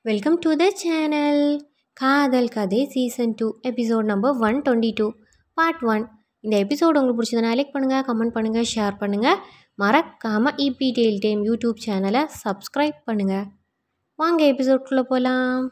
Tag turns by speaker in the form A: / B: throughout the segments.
A: Welcome to the channel காதல் கதை season two episode number one twenty two part one இந்த episode உங்களுக்கு பிடிச்சதுனா லைக் பண்ணுங்கள் கமெண்ட் பண்ணுங்கள் ஷேர் பண்ணுங்கள் மறக்காமல் இபி டெய்ல் டைம் யூடியூப் சேனலை சப்ஸ்கிரைப் பண்ணுங்கள் வாங்க எபிசோட்குள்ளே போகலாம்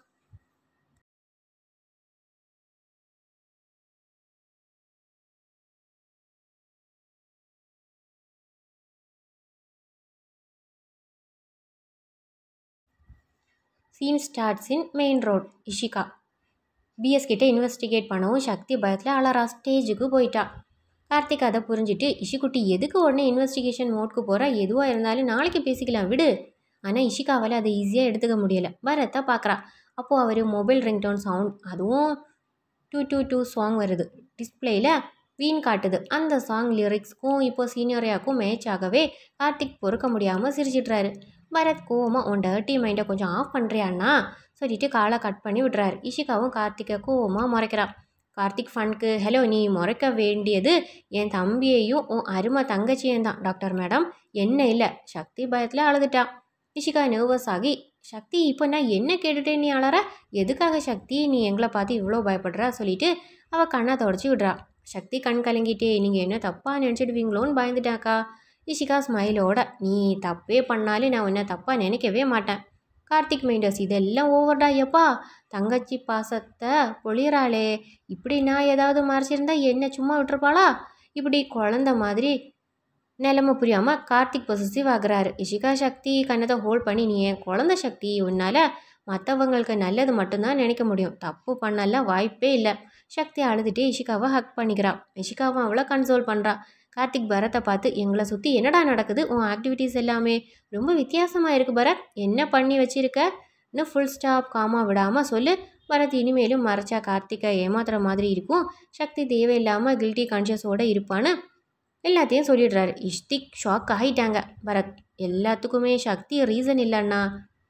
A: scene starts in main road Ishika பிஎஸ் கிட்ட இன்வெஸ்டிகேட் பண்ணவும் சக்தி பயத்தில் அலறா ஸ்டேஜுக்கு போயிட்டா கார்த்திக் அதை புரிஞ்சுட்டு இஷிக்குட்டி எதுக்கு உடனே இன்வெஸ்டிகேஷன் மோட்க்கு போகிறா எதுவாக இருந்தாலும் நாளைக்கு பேசிக்கலாம் விடு ஆனால் இஷிகாவால் அதை ஈஸியாக எடுத்துக்க முடியலை பரத்தை பார்க்குறா அப்போது அவர் மொபைல் ரிங்டோன் சவுண்ட் அதுவும் டூ டூ டூ சாங் வருது டிஸ்பிளேயில் வீண் காட்டுது அந்த சாங் லிரிக்ஸ்க்கும் இப்போ சீனியரியாவுக்கும் மேட்ச் ஆகவே கார்த்திக் பொறுக்க முடியாமல் சிரிச்சிட்றாரு பரத் கோவமாக உன் டர்ட்டி மைண்டை கொஞ்சம் ஆஃப் பண்ணுறியாண்ணா சொல்லிட்டு காலை கட் பண்ணி விட்றாரு இஷிகாவும் கார்த்திகை கோவமாக முறைக்கிறான் கார்த்திக் ஃபனுக்கு ஹலோ நீ முறைக்க வேண்டியது என் தம்பியையும் உன் அருமை தங்கச்சியும் தான் டாக்டர் மேடம் என்ன இல்லை சக்தி பயத்தில் அழுதுட்டா இஷிகா நர்வஸ் ஆகி சக்தி இப்போ நான் என்ன கேட்டுட்டே நீ அழற எதுக்காக சக்தி நீ எங்களை பார்த்து இவ்வளோ பயப்படுறா சொல்லிட்டு அவள் கண்ணை தொடச்சி விட்றா சக்தி கண் கலங்கிட்டே நீங்கள் என்ன தப்பாக நினச்சிடுவீங்களோன்னு பயந்துட்டாக்கா இஷிகா ஸ்மைலோட நீ தப்பே பண்ணாலும் நான் உன்னை தப்பாக நினைக்கவே மாட்டேன் கார்த்திக் மைண்டஸ் இதெல்லாம் ஓவர்டா எப்பா தங்கச்சி பாசத்தை பொழியறாளே இப்படி நான் ஏதாவது மறைச்சிருந்தா என்ன சும்மா விட்டுருப்பாளா இப்படி குழந்த மாதிரி நிலமை புரியாமல் கார்த்திக் பொசிசிவ் ஆகுறாரு இஷிகா சக்தி கண்ணத்தை ஹோல்ட் பண்ணி நீ என் குழந்த சக்தி உன்னால் மற்றவங்களுக்கு நல்லது மட்டும்தான் நினைக்க முடியும் தப்பு பண்ணல வாய்ப்பே இல்லை சக்தி அழுதுகிட்டே இஷிகாவை ஹக் பண்ணிக்கிறான் இஷிகாவை அவளை கன்சோல் பண்ணுறா கார்த்திக் பரத்தை பார்த்து எங்களை சுற்றி என்னடா நடக்குது உன் ஆக்டிவிட்டீஸ் எல்லாமே ரொம்ப வித்தியாசமாக இருக்குது பரத் என்ன பண்ணி வச்சிருக்க இன்னும் ஃபுல் ஸ்டாப் காமா விடாமல் சொல்லு பரத் இனிமேலும் மறைச்சா கார்த்திகை ஏமாத்துற மாதிரி இருக்கும் சக்தி தேவையில்லாமல் கில்ட்டி கான்ஷியஸோடு இருப்பான்னு எல்லாத்தையும் சொல்லிடுறாரு இஷ்திக் ஷாக் ஆகிட்டாங்க பரத் எல்லாத்துக்குமே சக்தி ரீசன் இல்லைண்ணா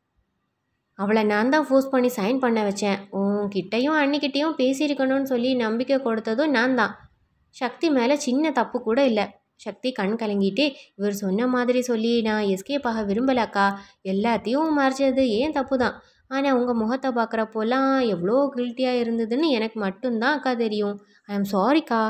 A: அவளை நான் தான் ஃபோர்ஸ் பண்ணி சைன் பண்ண வச்சேன் உன்கிட்டையும் அன்னிக்கிட்டேயும் பேசியிருக்கணும்னு சொல்லி நம்பிக்கை கொடுத்ததும் நான் தான் சக்தி மேலே சின்ன தப்பு கூட இல்லை சக்தி கண் கலங்கிட்டே இவர் சொன்ன மாதிரி சொல்லி நான் எஸ்கேப் ஆக விரும்பலக்கா எல்லாத்தையும் மறைச்சது ஏன் தப்பு தான் ஆனால் உங்கள் முகத்தை பார்க்குறப்போலாம் எவ்வளோ கில்ட்டியாக இருந்ததுன்னு எனக்கு மட்டும்தான் அக்கா தெரியும் ஐ எம் சாரிக்கா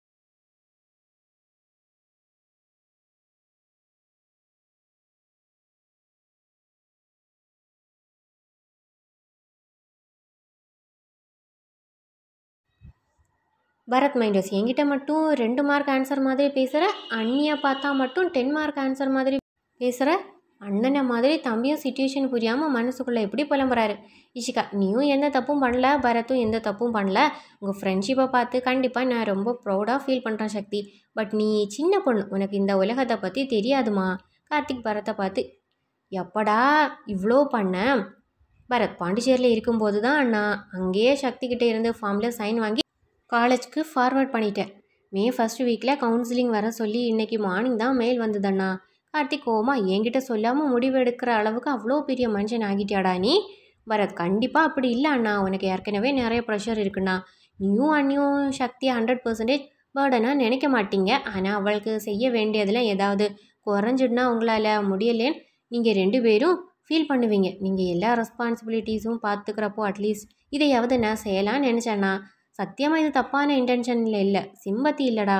A: பரத் மைண்டஸ் என்கிட்ட மட்டும் ரெண்டு மார்க் ஆன்சர் மாதிரி பேசுகிற அண்ணியை பார்த்தா மட்டும் டென் மார்க் ஆன்சர் மாதிரி பேசுகிற அண்ணனை மாதிரி தம்பியும் சுச்சுவேஷன் புரியாமல் மனசுக்குள்ளே எப்படி புலம்புறாரு இஷிகா நீயும் எந்த தப்பும் பண்ணல பரத்தும் எந்த தப்பும் பண்ணல உங்கள் ஃப்ரெண்ட்ஷிப்பை பார்த்து கண்டிப்பாக நான் ரொம்ப ப்ரௌடாக ஃபீல் பண்ணுறேன் சக்தி பட் நீ சின்ன பொண்ணு உனக்கு இந்த உலகத்தை பற்றி தெரியாதுமா கார்த்திக் பரத்தை பார்த்து எப்படா இவ்வளோ பண்ண பரத் பாண்டிச்சேரியில் இருக்கும்போது தான் அண்ணா அங்கேயே சக்தி கிட்டே இருந்து ஃபார்மில் சைன் வாங்கி காலேஜ்க்கு ஃபார்வர்ட் பண்ணிட்டேன் மே ஃபஸ்ட் வீக்கில் கவுன்சிலிங் வர சொல்லி இன்றைக்கி மார்னிங் தான் மெயில் வந்ததண்ணா கார்த்திக் கோமா என்கிட்ட சொல்லாமல் முடிவு எடுக்கிற அளவுக்கு அவ்வளோ பெரிய மனுஷன் ஆகிட்டியாடா நீ பரத் கண்டிப்பாக அப்படி இல்லை அண்ணா உனக்கு ஏற்கனவே நிறைய ப்ரெஷர் இருக்குண்ணா நீயும் அண்ணியும் சக்தி ஹண்ட்ரட் பர்சன்டேஜ் பேர்டனாக நினைக்க மாட்டீங்க ஆனால் அவளுக்கு செய்ய வேண்டியதில் ஏதாவது குறைஞ்சிடுனா உங்களால் முடியலேன்னு நீங்கள் ரெண்டு பேரும் ஃபீல் பண்ணுவீங்க நீங்கள் எல்லா ரெஸ்பான்சிபிலிட்டிஸும் பார்த்துக்கிறப்போ அட்லீஸ்ட் இதையாவது நான் செய்யலாம்னு நினச்சேண்ணா சத்தியமாக இது தப்பான இன்டென்ஷனில் இல்லை சிம்பத்தி இல்லைடா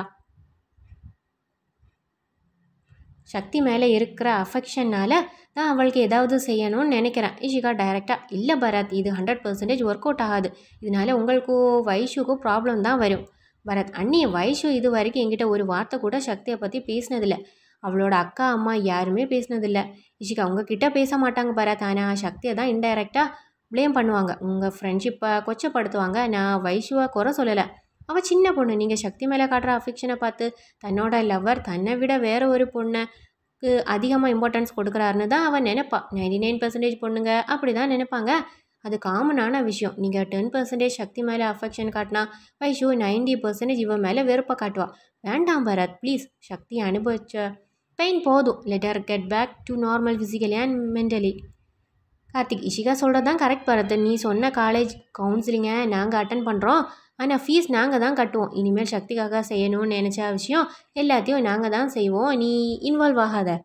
A: சக்தி மேலே இருக்கிற அஃபெக்ஷனால் தான் அவளுக்கு ஏதாவது செய்யணும்னு நினைக்கிறேன் இஷிகா டைரெக்டாக இல்லை பரத் இது ஹண்ட்ரட் பர்சன்டேஜ் ஒர்க் அவுட் ஆகாது இதனால உங்களுக்கோ வைஷுக்கோ ப்ராப்ளம் தான் வரும் பரத் அண்ணி வைஷு இது வரைக்கும் என்கிட்ட ஒரு வார்த்தை கூட சக்தியை பற்றி பேசினதில்ல அவளோட அக்கா அம்மா யாருமே பேசினதில்ல இஷிகா உங்ககிட்ட பேச மாட்டாங்க பரத் ஆனால் சக்தியை தான் இன்டைரக்டாக ப்ளேம் பண்ணுவாங்க உங்கள் ஃப்ரெண்ட்ஷிப்பை கொச்சப்படுத்துவாங்க நான் வைஷுவை குறை சொல்லலை அவள் சின்ன பொண்ணு நீங்கள் சக்தி மேலே காட்டுற அஃபெக்ஷனை பார்த்து தன்னோட லவ்வர் தன்னை விட வேற ஒரு பொண்ணுக்கு அதிகமாக இம்பார்ட்டன்ஸ் கொடுக்குறாருன்னு தான் அவன் நினைப்பா நைன்டி நைன் பர்சன்டேஜ் பொண்ணுங்க அப்படி தான் நினைப்பாங்க அது காமனான விஷயம் நீங்கள் டென் பர்சன்டேஜ் சக்தி மேலே அஃபெக்ஷன் காட்டினா வைஷு நைன்டி பர்சன்டேஜ் இவன் மேலே வெறுப்பை காட்டுவா வேண்டாம் பரத் ப்ளீஸ் சக்தி அனுபவிச்ச பெயின் போதும் let her get back to normal physically and mentally Karthik Ishika சொல்கிறது தான் கரெக்ட் பரத் நீ சொன்ன காலேஜ் கவுன்சிலிங்கை நாங்கள் அட்டன் பண்ணுறோம் ஆனால் ஃபீஸ் நாங்கள் தான் கட்டுவோம் இனிமேல் சக்திக்காக செய்யணும்னு நினச்ச விஷயம் எல்லாத்தையும் நாங்கள் தான் செய்வோம் நீ இன்வால்வ் ஆகாத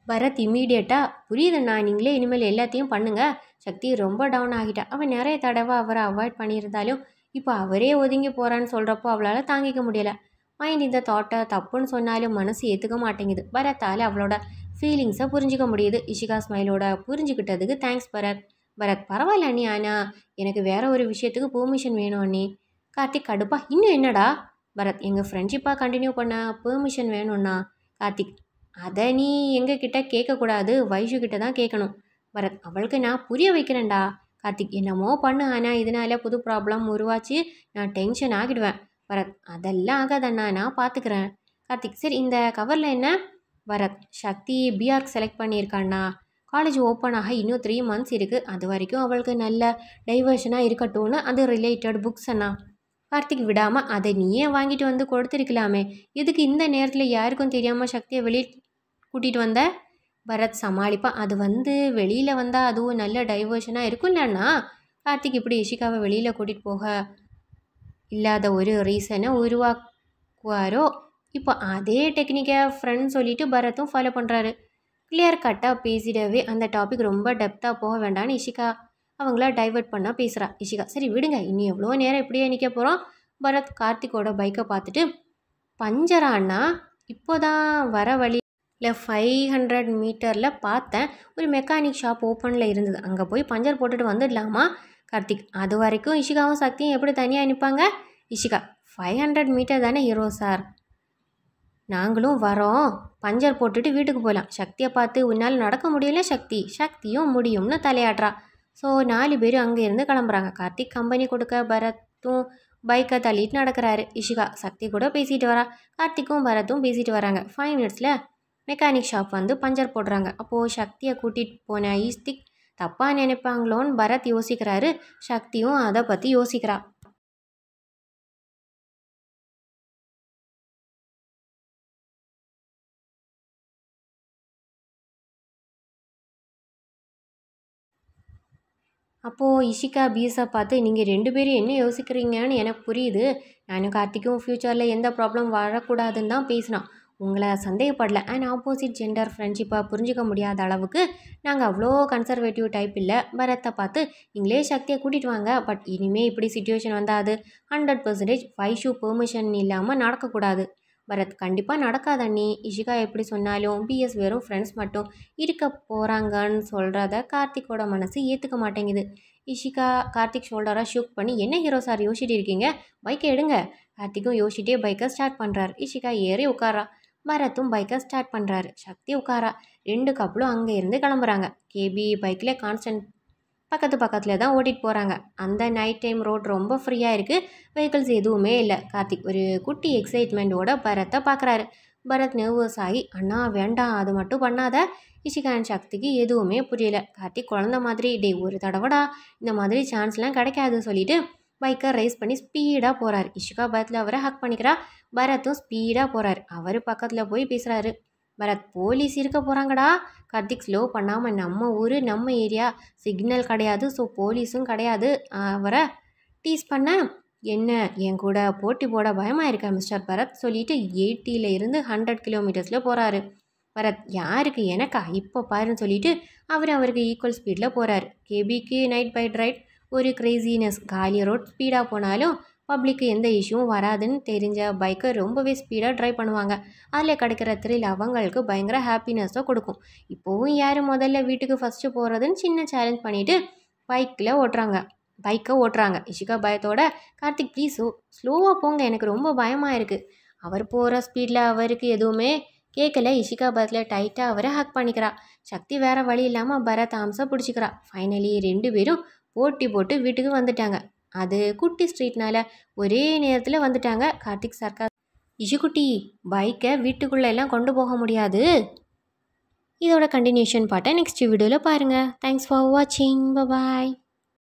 A: பரத் இம்மீடியட்டாக புரியுதுண்ணா நீங்களே இனிமேல் எல்லாத்தையும் பண்ணுங்க சக்தி ரொம்ப டவுன் ஆகிட்டா அவன் நிறைய தடவை அவரை அவாய்ட் பண்ணியிருந்தாலும் இப்போ அவரே ஒதுங்கி போகிறான்னு சொல்கிறப்போ அவளால் தாங்கிக்க முடியலை மைண்ட் இந்த தாட்டை தப்புன்னு சொன்னாலும் மனசு ஏற்றுக்க மாட்டேங்குது பரத்தால் அவளோட ஃபீலிங்ஸை புரிஞ்சிக்க முடியுது இஷிகா ஸ்மைலோட புரிஞ்சுக்கிட்டதுக்கு தேங்க்ஸ் பரத் பரத் பரவாயில்ல அண்ணி ஆனால் எனக்கு வேற ஒரு விஷயத்துக்கு பெர்மிஷன் வேணும் அண்ணி கார்த்திக் கடுப்பா இன்னும் என்னடா பரத் எங்கள் ஃப்ரெண்ட்ஷிப்பாக கண்டினியூ பண்ண பெர்மிஷன் வேணும்ண்ணா கார்த்திக் அதை நீ எங்ககிட்ட கேட்கக்கூடாது வைஷு கிட்ட தான் கேட்கணும் பரத் அவளுக்கு நான் புரிய வைக்கிறேன்டா கார்த்திக் என்னமோ பண்ணு ஆனால் இதனால புது ப்ராப்ளம் உருவாச்சு நான் டென்ஷன் ஆகிடுவேன் பரத் அதெல்லாம் ஆகாதண்ணா நான் பார்த்துக்கிறேன் கார்த்திக் சரி இந்த கவரில் என்ன பரத் சக்தி பிஆர்க் செலக்ட் பண்ணியிருக்காண்ணா காலேஜ் ஓப்பன் ஆக இன்னும் த்ரீ மந்த்ஸ் இருக்குது அது வரைக்கும் அவளுக்கு நல்ல டைவர்ஷனாக இருக்கட்டும்னு அது ரிலேட்டட் புக்ஸ் அண்ணா கார்த்திக் விடாமல் அதை நீயே வாங்கிட்டு வந்து கொடுத்துருக்கலாமே இதுக்கு இந்த நேரத்தில் யாருக்கும் தெரியாமல் சக்தியை வெளியே கூட்டிகிட்டு வந்த பரத் சமாளிப்பான் அது வந்து வெளியில் வந்தால் அதுவும் நல்ல டைவர்ஷனாக இருக்கும்லண்ணா கார்த்திக் இப்படி இஷிகாவை வெளியில் கூட்டிகிட்டு போக இல்லாத ஒரு ரீசனை உருவாக்குவாரோ இப்போ அதே டெக்னிக்கை ஃப்ரெண்ட் சொல்லிட்டு பரத்தும் ஃபாலோ பண்ணுறாரு கிளியர் கட்டாக பேசிடவே அந்த டாபிக் ரொம்ப டெப்த்தாக போக வேண்டாம்னு இஷிகா அவங்கள டைவர்ட் பண்ணால் பேசுகிறா இஷிகா சரி விடுங்க இன்னும் எவ்வளோ நேரம் இப்படியே நிற்க போகிறோம் பரத் கார்த்திக்கோட பைக்கை பார்த்துட்டு பஞ்சரானா இப்போதான் வர வழி இல்லை ஃபைவ் ஹண்ட்ரட் மீட்டரில் பார்த்தேன் ஒரு மெக்கானிக் ஷாப் ஓப்பனில் இருந்தது அங்கே போய் பஞ்சர் போட்டுட்டு வந்துடலாமா கார்த்திக் அது வரைக்கும் இஷிகாவும் சக்தியும் எப்படி தனியாக நிற்பாங்க இஷிகா ஃபைவ் ஹண்ட்ரட் மீட்டர் தானே ஹீரோ சார் நாங்களும் வரோம் பஞ்சர் போட்டுட்டு வீட்டுக்கு போகலாம் சக்தியை பார்த்து உன்னால் நடக்க முடியல சக்தி சக்தியும் முடியும்னு தலையாடுறா ஸோ நாலு பேர் அங்கே இருந்து கிளம்புறாங்க கார்த்திக் கம்பெனி கொடுக்க பரத்தும் பைக்கை தள்ளிட்டு நடக்கிறாரு இஷிகா சக்தி கூட பேசிட்டு வரா கார்த்திக்கும் பரத்தும் பேசிட்டு வராங்க ஃபைவ் மினிட்ஸில் மெக்கானிக் ஷாப் வந்து பஞ்சர் போடுறாங்க அப்போது சக்தியை கூட்டிகிட்டு போன ஈஸ்திக் தப்பாக நினைப்பாங்களோன்னு பரத் யோசிக்கிறாரு சக்தியும் அதை பற்றி யோசிக்கிறா அப்போது இஷிகா பீஸை பார்த்து நீங்கள் ரெண்டு பேரும் என்ன யோசிக்கிறீங்கன்னு எனக்கு புரியுது நானும் கார்த்திக்கும் ஃப்யூச்சரில் எந்த ப்ராப்ளம் வரக்கூடாதுன்னு தான் பேசினான் உங்களை சந்தேகப்படல அண்ட் ஆப்போசிட் ஜெண்டர் ஃப்ரெண்ட்ஷிப்பாக புரிஞ்சிக்க முடியாத அளவுக்கு நாங்கள் அவ்வளோ கன்சர்வேட்டிவ் டைப் இல்லை பரத்தை பார்த்து நீங்களே சக்தியை கூட்டிகிட்டு வாங்க பட் இனிமேல் இப்படி சுச்சுவேஷன் வந்தால் அது ஹண்ட்ரட் பர்சன்டேஜ் வைஷு பெர்மிஷன் இல்லாமல் நடக்கக்கூடாது பரத் கண்டிப்பாக நடக்காத நீ இஷிகா எப்படி சொன்னாலும் பிஎஸ் வெறும் ஃப்ரெண்ட்ஸ் மட்டும் இருக்க போகிறாங்கன்னு சொல்கிறத கார்த்திக்கோட மனசு ஏற்றுக்க மாட்டேங்குது இஷிகா கார்த்திக் ஷோல்டராக ஷூக் பண்ணி என்ன ஹீரோ சார் யோசிச்சுட்டு இருக்கீங்க பைக்கை எடுங்க கார்த்திக்கும் யோசிச்சிட்டே பைக்கை ஸ்டார்ட் பண்ணுறாரு இஷிகா ஏறி உட்காரா பரத்தும் பைக்கை ஸ்டார்ட் பண்ணுறாரு சக்தி உட்காரா ரெண்டு கப்பலும் அங்கே இருந்து கிளம்புறாங்க கேபி பைக்கில் கான்ஸ்டன்ட் பக்கத்து பக்கத்தில் தான் ஓட்டிகிட்டு போகிறாங்க அந்த நைட் டைம் ரோட் ரொம்ப ஃப்ரீயாக இருக்குது வெஹிக்கிள்ஸ் எதுவுமே இல்லை கார்த்திக் ஒரு குட்டி எக்ஸைட்மெண்ட்டோட பரத்தை பார்க்குறாரு பரத் நர்வஸ் ஆகி அண்ணா வேண்டாம் அது மட்டும் பண்ணாத இஷிகான் சக்திக்கு எதுவுமே புரியல கார்த்திக் குழந்த மாதிரி டே ஒரு தடவைடா இந்த மாதிரி சான்ஸ்லாம் கிடைக்காது சொல்லிட்டு பைக்கை ரைஸ் பண்ணி ஸ்பீடாக போகிறாரு இஷிகா பரத்தில் அவரை ஹக் பண்ணிக்கிறா பரத்தும் ஸ்பீடாக போகிறாரு அவர் பக்கத்தில் போய் பேசுகிறாரு பரத் போலீஸ் இருக்க போகிறாங்கடா கார்த்திக் ஸ்லோ பண்ணாமல் நம்ம ஊர் நம்ம ஏரியா சிக்னல் கிடையாது ஸோ போலீஸும் கிடையாது அவரை டீஸ் பண்ண என்ன என் கூட போட்டி போட பயமாக இருக்கா மிஸ்டர் பரத் சொல்லிட்டு எயிட்டியில் இருந்து ஹண்ட்ரட் கிலோமீட்டர்ஸில் போகிறாரு பரத் யாருக்கு எனக்கா இப்போ பாருன்னு சொல்லிட்டு அவர் அவருக்கு ஈக்குவல் ஸ்பீடில் போகிறாரு கேபிக்கு நைட் பைட் ரைட் ஒரு கிரேசினஸ் காலி ரோட் ஸ்பீடாக போனாலும் பப்ளிக்கு எந்த இஷ்யூவும் வராதுன்னு தெரிஞ்ச பைக்கை ரொம்பவே ஸ்பீடாக ட்ரைவ் பண்ணுவாங்க அதில் கிடைக்கிற த்ரில் அவங்களுக்கு பயங்கர ஹாப்பினஸை கொடுக்கும் இப்போவும் யார் முதல்ல வீட்டுக்கு ஃபஸ்ட்டு போகிறதுன்னு சின்ன சேலஞ்ச் பண்ணிவிட்டு பைக்கில் ஓட்டுறாங்க பைக்கை ஓட்டுறாங்க இஷிகா பயத்தோட கார்த்திக் ப்ளீஸ் ஸ்லோவாக போங்க எனக்கு ரொம்ப பயமாக இருக்குது அவர் போகிற ஸ்பீடில் அவருக்கு எதுவுமே கேட்கல இஷிகா பரத்தில் டைட்டாக அவரை ஹக் பண்ணிக்கிறா சக்தி வேறு வழி இல்லாமல் பரத் ஆம்ஸை பிடிச்சிக்கிறா ஃபைனலி ரெண்டு பேரும் போட்டி போட்டு வீட்டுக்கு வந்துட்டாங்க அது குட்டி ஸ்ட்ரீட்னால ஒரே நேரத்தில் வந்துட்டாங்க கார்த்திக் சர்க்கார் இஷுக்குட்டி பைக்கை வீட்டுக்குள்ளே எல்லாம் கொண்டு போக முடியாது இதோட கண்டினியூஷன் பாட்டை நெக்ஸ்ட் வீடியோவில் பாருங்கள் தேங்க்ஸ் ஃபார் வாட்சிங் பாய்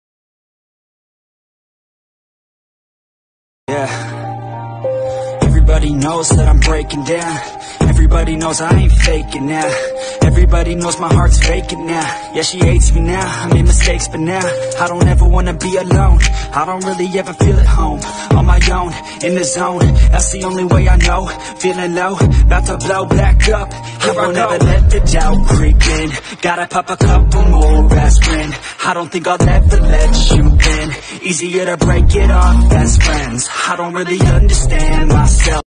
B: Yeah. Everybody Everybody knows that I'm breaking down. Everybody knows I ain't faking now. Everybody knows my heart's faking now. Yeah, she hates me now. I made mistakes, but now I don't ever wanna be alone. I don't really ever feel at home. On my own, in the zone. That's the only way I know. Feeling low, about to blow back up. I won't ever let the doubt creep in. Gotta pop a couple more aspirin. I don't think I'll ever let you in. Easier to break it off best friends. I don't really understand myself.